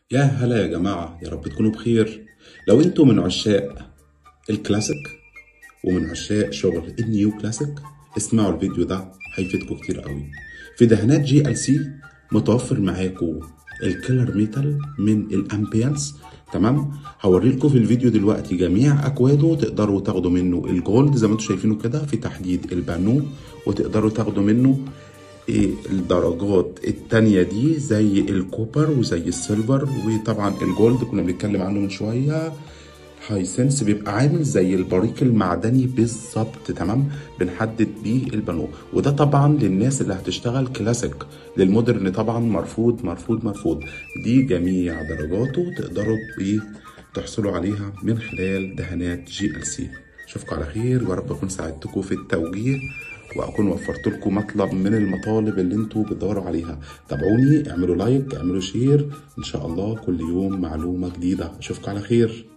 يا هلا يا جماعة يا رب تكونوا بخير لو انتوا من عشاق الكلاسيك ومن عشاق شغل النيو كلاسيك اسمعوا الفيديو ده هيفيدكم كتير قوي في دهانات جي ال سي متوفر معاكم الكيلر ميتال من الامبيانس تمام هوريلكم في الفيديو دلوقتي جميع اكواده تقدروا تاخدوا منه الجولد زي ما انتم شايفينه كده في تحديد البانو وتقدروا تاخدوا منه ايه الدرجات التانية دي زي الكوبر وزي السيلفر وطبعا الجولد كنا بنتكلم عنه من شوية هايسنس بيبقى عامل زي البريق المعدني بالظبط تمام بنحدد بيه البانو وده طبعا للناس اللي هتشتغل كلاسيك للمودرن طبعا مرفوض مرفوض مرفوض دي جميع درجاته تقدروا ايه تحصلوا عليها من خلال دهانات جي ال سي اشوفكم على خير ويا رب اكون ساعدتكم في التوجيه واكون وفرت لكم مطلب من المطالب اللي انتوا بتدوروا عليها تابعوني اعملوا لايك اعملوا شير ان شاء الله كل يوم معلومه جديده اشوفكم على خير